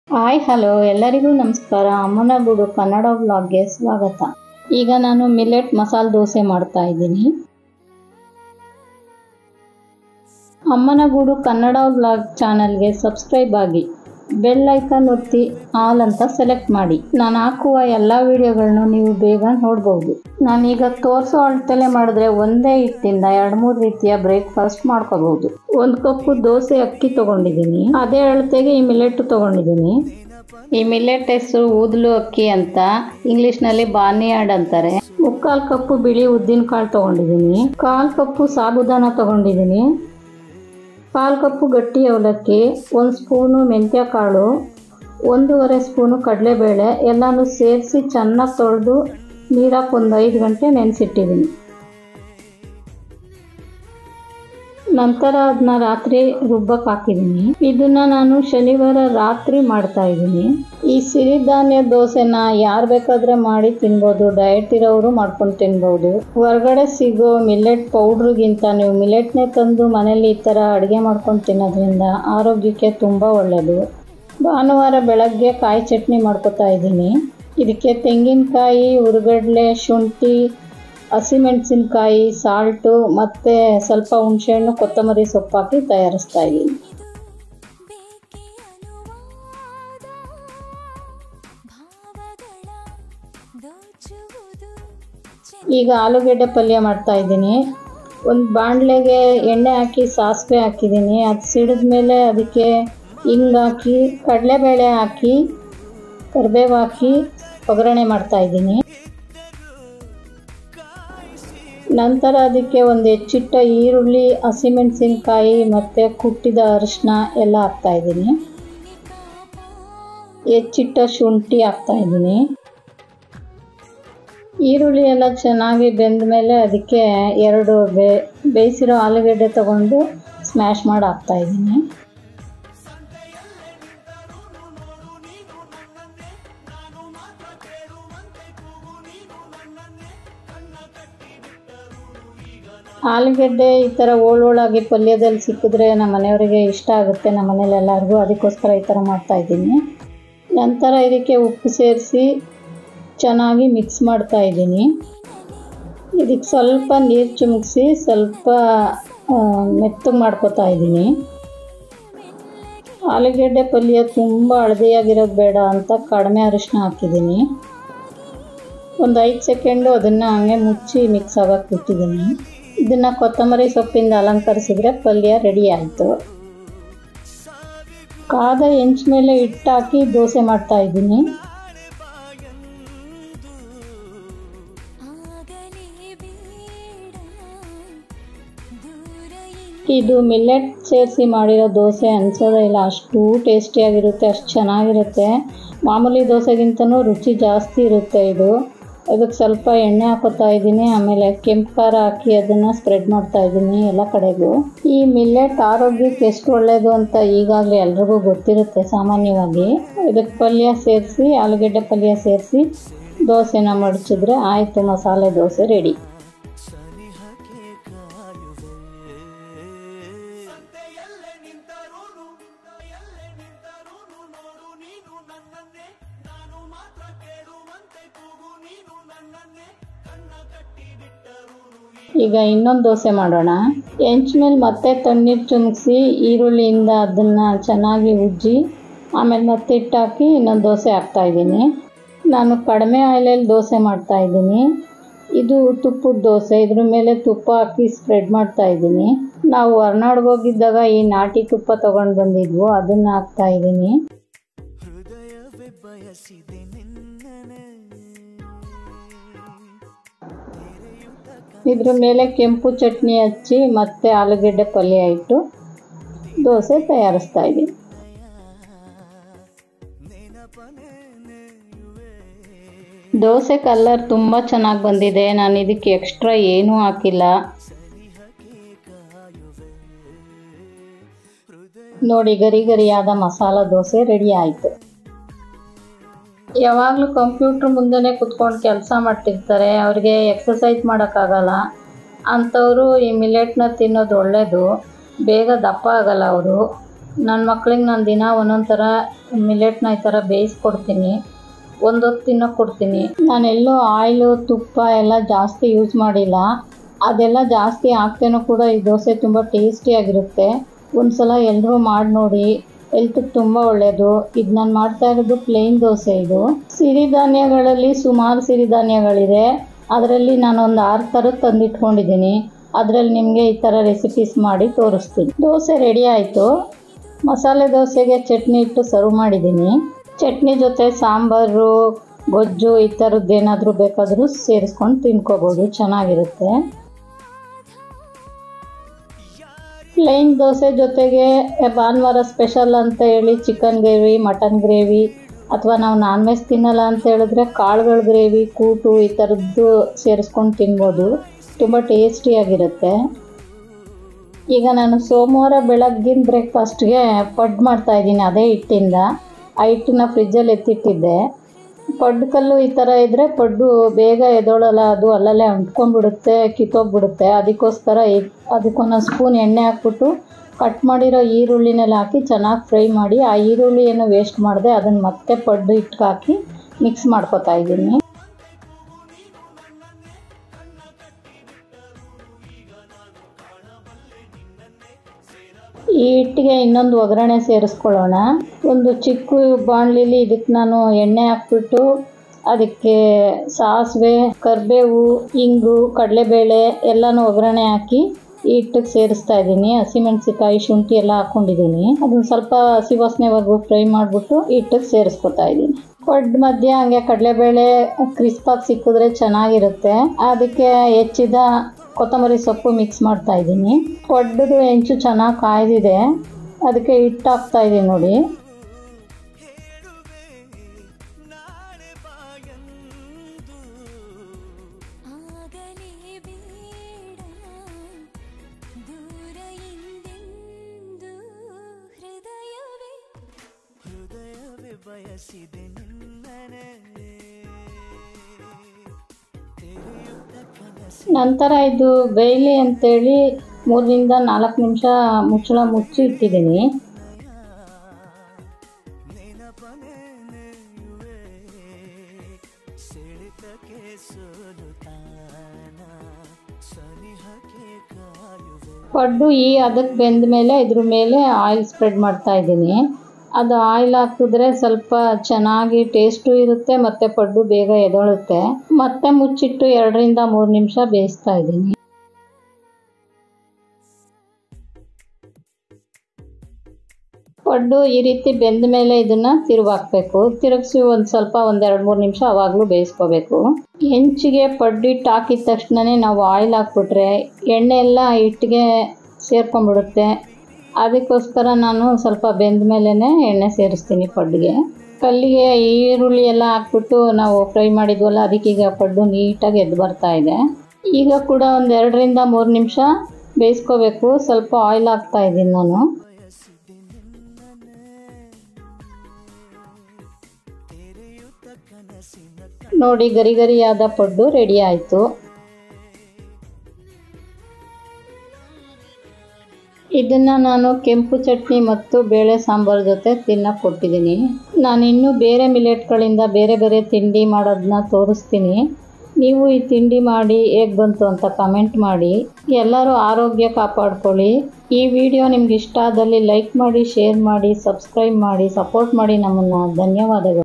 hi hello ಎಲ್ಲರಿಗೂ ನಮಸ್ಕಾರ ಅಮ್ಮನ ಗೂಡು ಕನ್ನಡ ವ್ಲಾಗ್ಗೆ ಸ್ವಾಗತ ಈಗ ನಾನು ಮಿಲೆಟ್ ಮಸಾಲೆ ದೋಸೆ ಮಾಡ್ತಾ ಇದ್ದೀನಿ ಅಮ್ಮನ ಗೂಡು ಕನ್ನಡ ವ್ಲಾಗ್ ಚಾನಲ್ಗೆ ಸಬ್ಸ್ಕ್ರೈಬ್ ಆಗಿ ಬೆಲ್ ಐಕಾನ್ ಒತ್ತಿ ಆಲ್ ಅಂತ ಸೆಲೆಕ್ಟ್ ಮಾಡಿ ನಾನು ಹಾಕುವ ಎಲ್ಲ ವಿಡಿಯೋಗಳನ್ನು ನೀವು ಬೇಗ ನೋಡ್ಬೋದು ನಾನೀಗ ತೋರಿಸೋ ಅಳತೆಲೆ ಮಾಡಿದ್ರೆ ಒಂದೇ ಹಿಟ್ಟಿಂದ ಎರಡು ಮೂರು ರೀತಿಯ ಬ್ರೇಕ್ಫಾಸ್ಟ್ ಮಾಡ್ಕೋಬಹುದು ಒಂದು ಕಪ್ಪು ದೋಸೆ ಅಕ್ಕಿ ತಗೊಂಡಿದ್ದೀನಿ ಅದೇ ಅಳತೆಗೆ ಈ ಮಿಲೆಟ್ ತಗೊಂಡಿದ್ದೀನಿ ಈ ಮಿಲೆಟ್ ಹೆಸರು ಊದಲು ಅಕ್ಕಿ ಅಂತ ಇಂಗ್ಲಿಷ್ನಲ್ಲಿ ಬಾರ್ನಿಯಾರ್ಡ್ ಅಂತಾರೆ ಮುಕ್ಕಾಲು ಕಪ್ಪು ಬಿಳಿ ಉದ್ದಿನ ಕಾಳು ತಗೊಂಡಿದ್ದೀನಿ ಕಾಲು ಕಪ್ಪು ಸಾಬುದಾನ ತಗೊಂಡಿದ್ದೀನಿ ಕಾಲು ಕಪ್ಪು ಗಟ್ಟಿ ಅವಲಕ್ಕಿ ಒಂದು ಸ್ಪೂನು ಮೆಂತ್ಯ ಕಾಳು ಒಂದೂವರೆ ಸ್ಪೂನು ಕಡಲೆಬೇಳೆ ಎಲ್ಲನೂ ಸೇರಿಸಿ ಚೆನ್ನಾಗಿ ತೊಳೆದು ನೀರಾಕಿ ಒಂದು ಐದು ಗಂಟೆ ನೆನೆಸಿಟ್ಟಿದ್ದೀನಿ ನಂತರ ಅದನ್ನ ರಾತ್ರಿ ರುಬ್ಬಕ್ಕೆ ಹಾಕಿದ್ದೀನಿ ಇದನ್ನ ನಾನು ಶನಿವಾರ ರಾತ್ರಿ ಮಾಡ್ತಾ ಇದ್ದೀನಿ ಈ ಸಿರಿಧಾನ್ಯ ದೋಸೆನ ಯಾರು ಬೇಕಾದ್ರೆ ಮಾಡಿ ತಿನ್ಬೋದು ಡಯಟ್ ಇರೋರು ಮಾಡ್ಕೊಂಡು ತಿನ್ಬೋದು ಹೊರಗಡೆ ಸಿಗೋ ಮಿಲೆಟ್ ಪೌಡ್ರಿಗಿಂತ ನೀವು ಮಿಲೆಟ್ನೇ ತಂದು ಮನೇಲಿ ಈ ಥರ ಅಡುಗೆ ಮಾಡ್ಕೊಂಡು ತಿನ್ನೋದ್ರಿಂದ ಆರೋಗ್ಯಕ್ಕೆ ತುಂಬ ಒಳ್ಳೆಯದು ಭಾನುವಾರ ಬೆಳಗ್ಗೆ ಕಾಯಿ ಚಟ್ನಿ ಮಾಡ್ಕೊತಾ ಇದ್ದೀನಿ ಇದಕ್ಕೆ ತೆಂಗಿನಕಾಯಿ ಹುರುಗಡ್ಲೆ ಶುಂಠಿ ಹಸಿಮೆಣಸಿನ್ಕಾಯಿ ಸಾಲ್ಟು ಮತ್ತು ಸ್ವಲ್ಪ ಹುಣಸೆಹಣ್ಣು ಕೊತ್ತಂಬರಿ ಸೊಪ್ಪು ಹಾಕಿ ತಯಾರಿಸ್ತಾ ಇದ್ದೀನಿ ಬೇಕೆ ಅನುವಾದ ಭಾವಗಳ ದೋಚುವುದು ಈಗ ಆಲೂಗೆಡ್ಡೆ ಪಲ್ಯ ಮಾಡ್ತಾ ಇದ್ದೀನಿ ಒಂದು ಬಾಣಲೆಗೆ ಎಣ್ಣೆ ಹಾಕಿ ಸಾಸಿವೆ ಹಾಕಿದ್ದೀನಿ ಅದು ಸಿಡಿದ ಮೇಲೆ ಅದಕ್ಕೆ ಹಿಂಗೆ ಹಾಕಿ ಕಡಲೆಬೇಳೆ ಹಾಕಿ ಕರಿಬೇವು ಹಾಕಿ ಒಗ್ಗರಣೆ ಮಾಡ್ತಾ ಇದ್ದೀನಿ ನಂತರ ಅದಕ್ಕೆ ಒಂದು ಹೆಚ್ಚಿಟ್ಟ ಈರುಳ್ಳಿ ಹಸಿಮೆಣಸಿನ್ಕಾಯಿ ಮತ್ತು ಕುಟ್ಟಿದ ಅರಿಶಿನ ಎಲ್ಲ ಹಾಕ್ತಾ ಇದ್ದೀನಿ ಹೆಚ್ಚಿಟ್ಟ ಶುಂಠಿ ಹಾಕ್ತಾ ಇದ್ದೀನಿ ಈರುಳ್ಳಿ ಎಲ್ಲ ಚೆನ್ನಾಗಿ ಬೆಂದ ಮೇಲೆ ಅದಕ್ಕೆ ಎರಡು ಬೇ ಬೇಯಿಸಿರೋ ಆಲೂಗೆಡ್ಡೆ ತಗೊಂಡು ಸ್ಮ್ಯಾಶ್ ಮಾಡಿ ಹಾಕ್ತಾ ಇದ್ದೀನಿ ಆಲೂಗೆಡ್ಡೆ ಈ ಥರ ಓಳೋಳಾಗಿ ಪಲ್ಯದಲ್ಲಿ ಸಿಕ್ಕಿದ್ರೆ ನಮ್ಮ ಮನೆಯವರಿಗೆ ಇಷ್ಟ ಆಗುತ್ತೆ ನಮ್ಮ ಮನೇಲಿ ಎಲ್ಲರಿಗೂ ಅದಕ್ಕೋಸ್ಕರ ಈ ಥರ ಮಾಡ್ತಾ ಇದ್ದೀನಿ ನಂತರ ಇದಕ್ಕೆ ಉಪ್ಪು ಸೇರಿಸಿ ಚೆನ್ನಾಗಿ ಮಿಕ್ಸ್ ಮಾಡ್ತಾ ಇದ್ದೀನಿ ಇದಕ್ಕೆ ಸ್ವಲ್ಪ ನೀರು ಚಿಮುಕ್ಸಿ ಸ್ವಲ್ಪ ಮೆತ್ತಗೆ ಮಾಡ್ಕೊತಾ ಇದ್ದೀನಿ ಆಲೂಗೆಡ್ಡೆ ಪಲ್ಯ ತುಂಬ ಹಳದಿಯಾಗಿರೋದು ಬೇಡ ಅಂತ ಕಡಿಮೆ ಅರಿಶಿನ ಹಾಕಿದ್ದೀನಿ ಒಂದು ಐದು ಸೆಕೆಂಡು ಅದನ್ನು ಹಂಗೆ ಮುಚ್ಚಿ ಮಿಕ್ಸ್ ಆಗೋಕ್ಕೆ ಬಿಟ್ಟಿದ್ದೀನಿ ಇದನ್ನು ಕೊತ್ತಂಬರಿ ಸೊಪ್ಪಿಂದ ಅಲಂಕರಿಸಿದ್ರೆ ಪಲ್ಯ ರೆಡಿ ಆಯಿತು ಕಾದ ಹೆಂಚ ಮೇಲೆ ಹಿಟ್ಟಾಕಿ ದೋಸೆ ಮಾಡ್ತಾ ಇದ್ದೀನಿ ಆಗಲೇ ಬೇಡ ದೂರ ಇದು ಮಿಲ್ಲೆಟ್ ಸೇರಿಸಿ ಮಾಡಿರೋ ದೋಸೆ ಅನ್ಸೋದೇ ಇಲ್ಲ ಅಷ್ಟು ಟೇಸ್ಟಿಯಾಗಿರುತ್ತೆ ಅಷ್ಟು ಚೆನ್ನಾಗಿರುತ್ತೆ ಮಾಮೂಲಿ ದೋಸೆಗಿಂತನೂ ರುಚಿ ಜಾಸ್ತಿ ಇರುತ್ತೆ ಇದು ಇದಕ್ಕೆ ಸ್ವಲ್ಪ ಎಣ್ಣೆ ಹಾಕೋತಾ ಇದ್ದೀನಿ ಆಮೇಲೆ ಕೆಂಪು ಖಾರ ಹಾಕಿ ಅದನ್ನು ಸ್ಪ್ರೆಡ್ ಮಾಡ್ತಾ ಇದ್ದೀನಿ ಎಲ್ಲ ಕಡೆಗೂ ಈ ಮಿಲ್ಲೆಟ್ ಆರೋಗ್ಯಕ್ಕೆ ಎಷ್ಟು ಒಳ್ಳೆಯದು ಅಂತ ಈಗಾಗಲೇ ಎಲ್ರಿಗೂ ಗೊತ್ತಿರುತ್ತೆ ಸಾಮಾನ್ಯವಾಗಿ ಇದಕ್ಕೆ ಪಲ್ಯ ಸೇರಿಸಿ ಆಲೂಗೆಡ್ಡೆ ಪಲ್ಯ ಸೇರಿಸಿ ದೋಸೆನ ಮಡಚಿದ್ರೆ ಆಯಿತು ಮಸಾಲೆ ದೋಸೆ ರೆಡಿ ಈಗ ಇನ್ನೊಂದು ದೋಸೆ ಮಾಡೋಣ ಹೆಂಚ್ ಮೇಲೆ ಮತ್ತೆ ತಣ್ಣೀರು ಚುಮುಕ್ಸಿ ಈರುಳ್ಳಿಯಿಂದ ಅದನ್ನು ಚೆನ್ನಾಗಿ ಉಜ್ಜಿ ಆಮೇಲೆ ಮತ್ತೆ ಹಿಟ್ಟಾಕಿ ಇನ್ನೊಂದು ದೋಸೆ ಹಾಕ್ತಾ ಇದ್ದೀನಿ ನಾನು ಕಡಿಮೆ ಆಯಿಲಲ್ಲಿ ದೋಸೆ ಮಾಡ್ತಾ ಇದ್ದೀನಿ ಇದು ತುಪ್ಪದ ದೋಸೆ ಇದ್ರ ಮೇಲೆ ತುಪ್ಪ ಹಾಕಿ ಸ್ಪ್ರೆಡ್ ಮಾಡ್ತಾ ಇದ್ದೀನಿ ನಾವು ಹೊರ್ನಾಡ್ಗೆ ಹೋಗಿದ್ದಾಗ ಈ ನಾಟಿ ತುಪ್ಪ ತೊಗೊಂಡು ಬಂದಿದ್ವು ಅದನ್ನು ಹಾಕ್ತಾ ಇದ್ದೀನಿ ಹೃದಯವೇ ಬಯಸಿದೆ ನಿನ್ನನೆ ಇದ್ರ ಮೇಲೆ ಕೆಂಪು ಚಟ್ನಿ ಹಚ್ಚಿ ಮತ್ತೆ ಆಲೂಗೆಡ್ಡೆ ಪಲ್ಯ ಇಟ್ಟು ದೋಸೆ ತಯಾರಿಸ್ತಾ ಇದ್ದೀನಿ ದೋಸೆ ಕಲರ್ ತುಂಬ ಚೆನ್ನಾಗಿ ಬಂದಿದೆ ನಾನು ಇದಕ್ಕೆ ಎಕ್ಸ್ಟ್ರಾ ಏನೂ ಹಾಕಿಲ್ಲ ನೋಡಿ ಗರಿ ಗರಿಯಾದ ಮಸಾಲ ದೋಸೆ ರೆಡಿ ಆಯಿತು ಯಾವಾಗಲೂ ಕಂಪ್ಯೂಟ್ರ್ ಮುಂದೆನೇ ಕುತ್ಕೊಂಡು ಕೆಲಸ ಮಾಡ್ತಿರ್ತಾರೆ ಅವ್ರಿಗೆ ಎಕ್ಸಸೈಸ್ ಮಾಡೋಕ್ಕಾಗಲ್ಲ ಅಂಥವರು ಈ ಮಿಲೆಟ್ನ ತಿನ್ನೋದು ಒಳ್ಳೆಯದು ಬೇಗ ದಪ್ಪ ಆಗಲ್ಲ ಅವರು ನನ್ನ ಮಕ್ಳಿಗೆ ನಾನು ದಿನ ಒಂದೊಂದು ಥರ ಮಿಲೆಟ್ನ ಈ ಥರ ಬೇಯಿಸ್ಕೊಡ್ತೀನಿ ಒಂದೊತ್ತು ತಿನ್ನೋಕೆ ಕೊಡ್ತೀನಿ ನಾನೆಲ್ಲೂ ಆಯಿಲು ತುಪ್ಪ ಎಲ್ಲ ಜಾಸ್ತಿ ಯೂಸ್ ಮಾಡಿಲ್ಲ ಅದೆಲ್ಲ ಜಾಸ್ತಿ ಹಾಕ್ತೇನೂ ಕೂಡ ಈ ದೋಸೆ ತುಂಬ ಟೇಸ್ಟಿಯಾಗಿರುತ್ತೆ ಒಂದು ಸಲ ಎಲ್ಲರೂ ಮಾಡಿ ನೋಡಿ ಹೆಲ್ತಿಗೆ ತುಂಬ ಒಳ್ಳೆಯದು ಇದು ನಾನು ಮಾಡ್ತಾ ಇರೋದು ಪ್ಲೇನ್ ದೋಸೆ ಇದು ಸಿರಿಧಾನ್ಯಗಳಲ್ಲಿ ಸುಮಾರು ಸಿರಿಧಾನ್ಯಗಳಿದೆ ಅದರಲ್ಲಿ ನಾನು ಒಂದು ಆರು ಥರದ್ದು ತಂದಿಟ್ಕೊಂಡಿದ್ದೀನಿ ಅದರಲ್ಲಿ ನಿಮಗೆ ಈ ಥರ ರೆಸಿಪೀಸ್ ಮಾಡಿ ತೋರಿಸ್ತೀನಿ ದೋಸೆ ರೆಡಿ ಆಯಿತು ಮಸಾಲೆ ದೋಸೆಗೆ ಚಟ್ನಿ ಇಟ್ಟು ಸರ್ವ್ ಮಾಡಿದ್ದೀನಿ ಚಟ್ನಿ ಜೊತೆ ಸಾಂಬಾರು ಗೊಜ್ಜು ಈ ಥರದ್ದು ಏನಾದರೂ ಬೇಕಾದರೂ ಸೇರಿಸ್ಕೊಂಡು ತಿನ್ಕೋಬೋದು ಚೆನ್ನಾಗಿರುತ್ತೆ ಪ್ಲೇನ್ ದೋಸೆ ಜೊತೆಗೆ ಭಾನುವಾರ ಸ್ಪೆಷಲ್ ಅಂತ ಹೇಳಿ ಚಿಕನ್ ಗ್ರೇವಿ ಮಟನ್ ಗ್ರೇವಿ ಅಥವಾ ನಾವು ನಾನ್ ವೆಜ್ ತಿನ್ನಲ್ಲ ಅಂತ ಹೇಳಿದ್ರೆ ಕಾಳುಗಳ ಗ್ರೇವಿ ಕೂಟು ಈ ಥರದ್ದು ಸೇರಿಸ್ಕೊಂಡು ತಿನ್ಬೋದು ತುಂಬ ಟೇಸ್ಟಿಯಾಗಿರುತ್ತೆ ಈಗ ನಾನು ಸೋಮವಾರ ಬೆಳಗ್ಗಿನ ಬ್ರೇಕ್ಫಾಸ್ಟ್ಗೆ ಪಡ್ಡು ಮಾಡ್ತಾ ಇದ್ದೀನಿ ಅದೇ ಹಿಟ್ಟಿಂದ ಆ ಹಿಟ್ಟನ್ನ ಫ್ರಿಜ್ಜಲ್ಲಿ ಎತ್ತಿಟ್ಟಿದ್ದೆ ಪಡ್ಡು ಕಲ್ಲು ಈ ಥರ ಇದ್ದರೆ ಪಡ್ಡು ಬೇಗ ಎದೊಳಲ್ಲ ಅದು ಅಲ್ಲಲ್ಲೇ ಅಂಟ್ಕೊಂಡ್ಬಿಡುತ್ತೆ ಕಿತ್ತೋಗ್ಬಿಡುತ್ತೆ ಅದಕ್ಕೋಸ್ಕರ ಈ- ಅದಕ್ಕೊಂದೊಂದು ಸ್ಪೂನ್ ಎಣ್ಣೆ ಹಾಕ್ಬಿಟ್ಟು ಕಟ್ ಮಾಡಿರೋ ಈರುಳ್ಳಿನೆಲ್ಲ ಹಾಕಿ ಚೆನ್ನಾಗಿ ಫ್ರೈ ಮಾಡಿ ಆ ಈರುಳ್ಳಿ ಏನು ವೇಸ್ಟ್ ಮಾಡಿದೆ ಅದನ್ನು ಮತ್ತೆ ಪಡ್ಡು ಹಿಟ್ಟಿಗೆ ಹಾಕಿ ಮಿಕ್ಸ್ ಮಾಡ್ಕೊತಾ ಇದ್ದೀನಿ ಈ ಹಿಟ್ಟಿಗೆ ಇನ್ನೊಂದು ಒಗ್ಗರಣೆ ಸೇರಿಸ್ಕೊಳ್ಳೋಣ ಒಂದು ಚಿಕ್ಕ ಬಾಣಲಿಲಿ ಇದಕ್ಕೆ ನಾನು ಎಣ್ಣೆ ಹಾಕ್ಬಿಟ್ಟು ಅದಕ್ಕೆ ಸಾಸಿವೆ ಕರಿಬೇವು ಇಂಗು ಕಡಲೆಬೇಳೆ ಎಲ್ಲನೂ ಒಗ್ಗರಣೆ ಹಾಕಿ ಈ ಹಿಟ್ಟಿಗೆ ಸೇರಿಸ್ತಾ ಇದ್ದೀನಿ ಹಸಿಮೆಣಸಿಕಾಯಿ ಶುಂಠಿ ಎಲ್ಲ ಹಾಕ್ಕೊಂಡಿದ್ದೀನಿ ಅದನ್ನು ಸ್ವಲ್ಪ ಹಸಿ ವಾಸನೆವರೆಗೂ ಫ್ರೈ ಮಾಡಿಬಿಟ್ಟು ಹಿಟ್ಟಿಗೆ ಸೇರಿಸ್ಕೊತಾ ಇದ್ದೀನಿ ಪಡ್ಡು ಮಧ್ಯೆ ಹಂಗೆ ಕಡಲೆಬೇಳೆ ಕ್ರಿಸ್ಪಾಗಿ ಸಿಕ್ಕಿದ್ರೆ ಚೆನ್ನಾಗಿರುತ್ತೆ ಅದಕ್ಕೆ ಹೆಚ್ಚಿದ ಕೊತ್ತಂಬರಿ ಸೊಪ್ಪು ಮಿಕ್ಸ್ ಮಾಡ್ತಾ ಇದ್ದೀನಿ ಪಡ್ಡದು ಹೆಂಚು ಚೆನ್ನಾಗಿ ಕಾಯ್ದಿದೆ ಅದಕ್ಕೆ ಹಿಟ್ಟು ಹಾಕ್ತಾ ಇದ್ದೀನಿ ನೋಡಿ ನಾಳೆ ಬಾಯಂದು ಆಗಲೇ ಬೇಡ ದೂರ ಎಂದೆಂದು ಹೃದಯವೇ ಹೃದಯವೇ ಬಯಸಿದೆ ನಿನ್ನನೆ ತೆರೆಯುತ್ತ ಕನಸು ನಂತರ ಇದು ಬೇಯಲಿ ಅಂತೇಳಿ ಮೂರರಿಂದ ನಾಲ್ಕು ನಿಮಿಷ ಮುಚ್ಚಳ ಮುಚ್ಚಿ ಇಟ್ಟಿದ್ದೀನಿ ನೆನಪನೆ ನೆಯುವೆ ಸೆಳೆತಕ್ಕೆ ಸೋಲುತ್ತಾನ ಸನಿಹಕ್ಕೆ ಕಾಯುವೆ ಪಡ್ಡು ಈ ಅದಕ್ಕೆ ಬೆಂದ ಮೇಲೆ ಇದ್ರ ಮೇಲೆ ಆಯಿಲ್ ಸ್ಪ್ರೆಡ್ ಮಾಡ್ತಾ ಇದ್ದೀನಿ ಅದು ಆಯಿಲ್ ಹಾಕಿದ್ರೆ ಸ್ವಲ್ಪ ಚೆನ್ನಾಗಿ ಟೇಸ್ಟು ಇರುತ್ತೆ ಮತ್ತು ಪಡ್ಡು ಬೇಗ ಎದೊಳುತ್ತೆ ಮತ್ತೆ ಮುಚ್ಚಿಟ್ಟು ಎರಡರಿಂದ ಮೂರು ನಿಮಿಷ ಬೇಯಿಸ್ತಾ ಇದ್ದೀನಿ ಪಡ್ಡು ಈ ರೀತಿ ಬೆಂದ ಮೇಲೆ ಇದನ್ನು ತಿರುವಾಕ್ಬೇಕು ತಿರುಗಿಸಿ ಒಂದು ಸ್ವಲ್ಪ ಒಂದು ಎರಡು ಮೂರು ನಿಮಿಷ ಅವಾಗಲೂ ಬೇಯಿಸ್ಕೋಬೇಕು ಹೆಂಚಿಗೆ ಪಡ್ಡು ಹಿಟ್ಟು ಹಾಕಿದ ತಕ್ಷಣವೇ ನಾವು ಆಯಿಲ್ ಹಾಕ್ಬಿಟ್ರೆ ಎಣ್ಣೆ ಎಲ್ಲ ಹಿಟ್ಟಿಗೆ ಸೇರ್ಕೊಂಡ್ಬಿಡುತ್ತೆ ಅದಕ್ಕೋಸ್ಕರ ನಾನು ಸ್ವಲ್ಪ ಬೆಂದ ಮೇಲೇ ಎಣ್ಣೆ ಸೇರಿಸ್ತೀನಿ ಪಡ್ಡಿಗೆ ಕಲ್ಲಿಗೆ ಈರುಳ್ಳಿ ಎಲ್ಲ ಹಾಕ್ಬಿಟ್ಟು ನಾವು ಫ್ರೈ ಮಾಡಿದ್ವಲ್ಲ ಅದಕ್ಕೀಗ ಪಡ್ಡು ನೀಟಾಗಿ ಎದ್ದು ಬರ್ತಾ ಇದೆ ಈಗ ಕೂಡ ಒಂದು ಎರಡರಿಂದ ಮೂರು ನಿಮಿಷ ಬೇಯಿಸ್ಕೋಬೇಕು ಸ್ವಲ್ಪ ಆಯಿಲ್ ಹಾಕ್ತಾ ಇದ್ದೀನಿ ನಾನು ಬಯಸಿದೆ ನಿನ್ನನೆ ತೆರೆಯುತ್ತ ಕನಸಿನ ನೋಡಿ ಗರಿ ಗರಿಯಾದ ಪಡ್ಡು ರೆಡಿ ಆಯಿತು ಇದನ್ನು ನಾನು ಕೆಂಪು ಚಟ್ನಿ ಮತ್ತು ಬೇಳೆ ಸಾಂಬಾರು ಜೊತೆ ತಿನ್ನಕ್ಕೆ ಕೊಟ್ಟಿದ್ದೀನಿ ನಾನು ಇನ್ನೂ ಬೇರೆ ಮಿಲೆಟ್ಗಳಿಂದ ಬೇರೆ ಬೇರೆ ತಿಂಡಿ ಮಾಡೋದನ್ನ ತೋರಿಸ್ತೀನಿ ನೀವು ಈ ತಿಂಡಿ ಮಾಡಿ ಹೇಗೆ ಬಂತು ಅಂತ ಕಮೆಂಟ್ ಮಾಡಿ ಎಲ್ಲರೂ ಆರೋಗ್ಯ ಕಾಪಾಡ್ಕೊಳ್ಳಿ ಈ ವಿಡಿಯೋ ನಿಮ್ಗೆ ಇಷ್ಟ ಆದಲ್ಲಿ ಲೈಕ್ ಮಾಡಿ ಶೇರ್ ಮಾಡಿ ಸಬ್ಸ್ಕ್ರೈಬ್ ಮಾಡಿ ಸಪೋರ್ಟ್ ಮಾಡಿ ನಮ್ಮನ್ನು ಧನ್ಯವಾದಗಳು